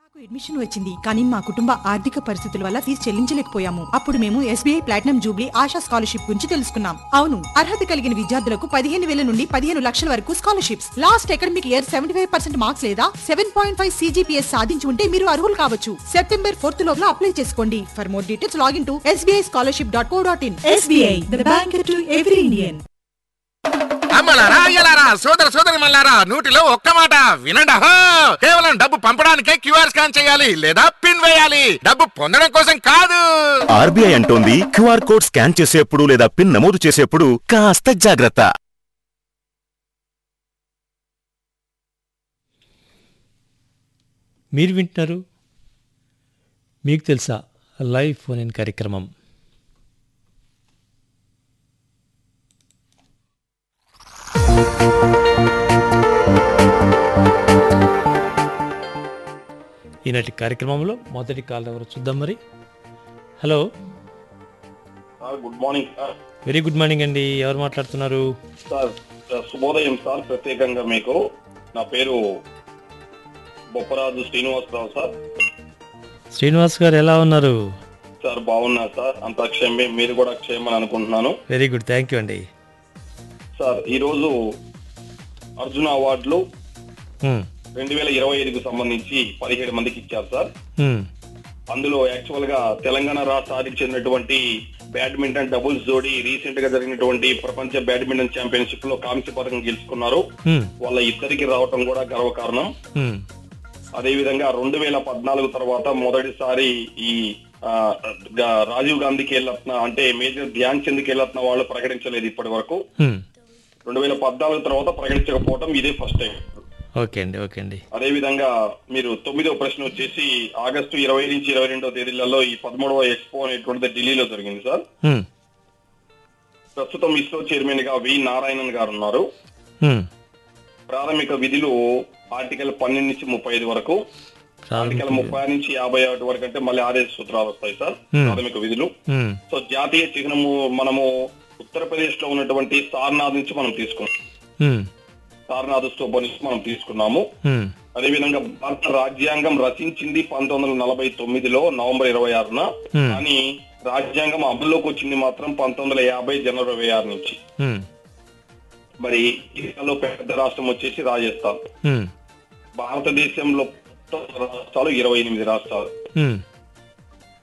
నాకు అడ్మిషన్ వచ్చింది కానీ మా కుటుంబ ఆర్థిక పరిస్థితుల వల్ల ఫీజు చెల్లించలేకపోయాము అప్పుడు మేము SBI platinum jubilee Asha scholarship గురించి తెలుసుకున్నాం అవును అర్హత కలిగిన విద్యార్థులకు పదిహేను వేల నుండి పదిహేను లక్షల వరకు scholarships last academic year seventy five percent marks లేదా సెవెన్ పాయింట్ ఫైవ్ సీజీపీఎస్ సాధించి ఉంటే మీరు అర్హులు కావచ్చు సెప్టెంబర్ ఫోర్త్ లోపల అప్లై చేసుకోండి for more details login to SBI scholarship dot co dot in SBI the bank to every Indian అమ్మలారా అయ్యలారా సోదర సోదరి మల్లారా నూటిలో ఒక్క మాట వినండి అహో! కేవలం డబ్బు పంపడానికే క్యూఆర్ స్కాన్ చేయాలి లేదా పిన్ వేయాలి డబ్బు పొందడం కోసం కాదు ఆర్బీఐ అంటోంది క్యూఆర్ కోడ్ స్కాన్ చేసేప్పుడు లేదా పిన్ నమోదు చేసేప్పుడు కాస్త జాగ్రత్త మీరు వింటున్నారు మీకు తెలుసా లైవ్ ఫోన్ ఇన్ కార్యక్రమం ఈనాటి కార్యక్రమంలో మొదటి కాల్ ఎవరు చూద్దాం మరి hello sir good morning sir very good morning అండి ఎవరు మాట్లాడుతున్నారు సార్ శుభోదయం సార్ ప్రత్యేకంగా మీకు నా పేరు బొప్పరాజు శ్రీనివాసరావు సార్ శ్రీనివాస్ గారు ఎలా ఉన్నారు సార్ బాగున్నా సార్ అంతా క్షేమే మీరు కూడా క్షేమని అనుకుంటున్నాను వెరీ గుడ్ థ్యాంక్ యూ అండి సార్ ఈరోజు అర్జున అవార్డులు హ్మ్, రెండు వేల ఇరవై ఐదుకు సంబంధించి పదిహేడు మందికి ఇచ్చారు సార్ హ్మ్, అందులో యాక్చువల్ గా తెలంగాణ రాష్ట్రానికి చెందినటువంటి బ్యాడ్మింటన్ డబుల్స్ జోడీ రీసెంట్ గా జరిగినటువంటి ప్రపంచ బ్యాడ్మింటన్ ఛాంపియన్షిప్ లో కాంస్య పథకం గెలుచుకున్నారు హ్మ్, వాళ్ళ ఇద్దరికి రావటం కూడా గర్వకారణం హ్మ్, అదే విధంగా రెండు వేల పద్నాలుగు తర్వాత మొదటిసారి ఈ ఆ, గా- రాజీవ్ గాంధీ ఖేలరత్న అంటే మేజర్ ధ్యాన్ చంద్ ఖేలరత్న వాళ్ళు ప్రకటించలేదు ఇప్పటి వరకు హ్మ్. రెండు వేల పద్నాలుగు తర్వాత ప్రకటించకపోవడం ఇదే ఫస్ట్ టైం ఓకే అండి ఓకే అండి అదే విధంగా మీరు తొమ్మిదో ప్రశ్న వచ్చేసి ఆగస్టు ఇరవై నుంచి ఇరవై రెండో తేదీలలో ఈ పదమూడవ ఎక్స్పో అనేటువంటిది ఢిల్లీలో జరిగింది సార్ హ్మ్, ప్రస్తుతం ఇస్రో చైర్మన్ గా వి నారాయణన్ గారు ఉన్నారు హ్మ్. ప్రాథమిక విధులు ఆర్టికల్ పన్నెండు నుంచి ముప్పై ఐదు వరకు ఆర్టికల్ ముప్పై నుంచి యాభై ఒకటి వరకు అంటే మళ్ళీ ఆదేశ సూత్రాలు వస్తాయి సార్ Hmm. ప్రాథమిక విధులు హ్మ్, సో జాతీయ చిహ్నము మనము ఉత్తరప్రదేశ్ లో ఉన్నటువంటి సార్నాథ్ నుంచి మనం తీసుకున్నాం హ్మ్, సార్నాథ్ స్తూపం నుంచి మనం తీసుకున్నాము హ్మ్. అదేవిధంగా భారత రాజ్యాంగం రచించింది పంతొమ్మిది వందల నలభై తొమ్మిదిలో నవంబర్ ఇరవై ఆరున Hmm. కానీ రాజ్యాంగం అమల్లోకి వచ్చింది మాత్రం పంతొమ్మిది వందల యాభై జనవరి ఇరవై ఆరు నుంచి హ్మ్, మరి ఇండియాలో పెద్ద రాష్ట్రం వచ్చేసి రాజస్థాన్ హ్మ్, భారతదేశంలో మొత్తం రాష్ట్రాలు ఇరవై ఎనిమిది రాష్ట్రాలు హ్మ్.